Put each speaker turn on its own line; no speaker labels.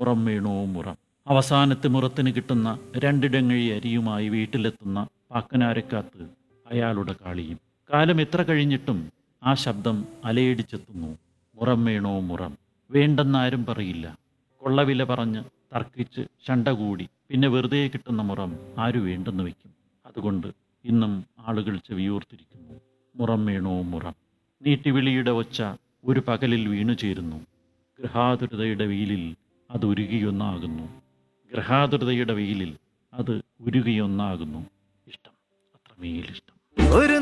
മുറം വീണോ മുറം അവസാനത്തെ മുറത്തിന് കിട്ടുന്ന രണ്ടിടങ്ങഴി അരിയുമായി വീട്ടിലെത്തുന്ന പാക്കനാരക്കാത്ത് അയാളുടെ കാളിയും കാലം എത്ര കഴിഞ്ഞിട്ടും ആ ശബ്ദം അലയടിച്ചെത്തുന്നു മുറം വീണോ മുറം വേണ്ടെന്നാരും പറയില്ല കൊള്ളവില പറഞ്ഞ് തർക്കിച്ച് ശണ്ട കൂടി പിന്നെ വെറുതെ കിട്ടുന്ന മുറം ആരു വേണ്ടെന്ന് വയ്ക്കും അതുകൊണ്ട് ഇന്നും ആളുകൾ ചെവിയൂർത്തിരിക്കുന്നു മുറം വീണോ മുറം നീട്ടിവിളിയുടെ ഒച്ച ഒരു പകലിൽ വീണു ചേരുന്നു ഗൃഹാതുരതയുടെ വെയിലിൽ അത് ഉരുകിയൊന്നാകുന്നു ഗൃഹാതുരതയുടെ വെയിലിൽ അത് ഉരുകിയൊന്നാകുന്നു ഇഷ്ടം അത്രമേലിഷ്ടം
ഒരു